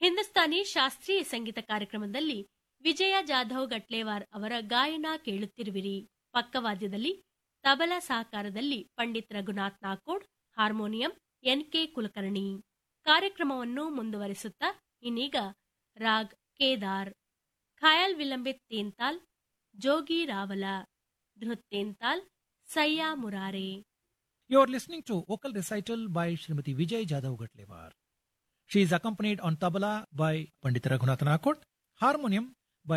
ಹಿಂದೂಸ್ತಾನಿ ಶಾಸ್ತ್ರೀಯ ಸಂಗೀತ ಕಾರ್ಯಕ್ರಮದಲ್ಲಿ ವಿಜಯ ಜಾಧವ್ ಗಟ್ಲೇವಾರ್ ಅವರ ಗಾಯನ ಕೇಳುತ್ತಿರುವಿರಿ ಪಕ್ಕವಾದ್ಯದಲ್ಲಿ ತಬಲಾ ಸಹಕಾರದಲ್ಲಿ ಪಂಡಿತ್ ರಘುನಾಥ್ ನಾಕೋಡ್ ಹಾರ್ಮೋನಿಯಂ ಎನ್ಕೆ ಕುಲಕರ್ಣಿ ಕಾರ್ಯಕ್ರಮವನ್ನು ಮುಂದುವರಿಸುತ್ತಾ ಇನ್ನೀಗ ರಾಗ್ ಕೇದಾರ್ ಖಯಾಲ್ ವಿಲಂಬಿತ್ ತೇಂತಾಲ್ ಜೋಗಿ ರಾವಲ ಧೃತ್ ತೇಂತಾಲ್ ಸಯ್ಯಾ ಮುರಾರೆ You are listening to vocal recital by Srimati Vijay Jadhav Gatlewar. She is accompanied on tabla by Pandit Raghunath Nakot, harmonium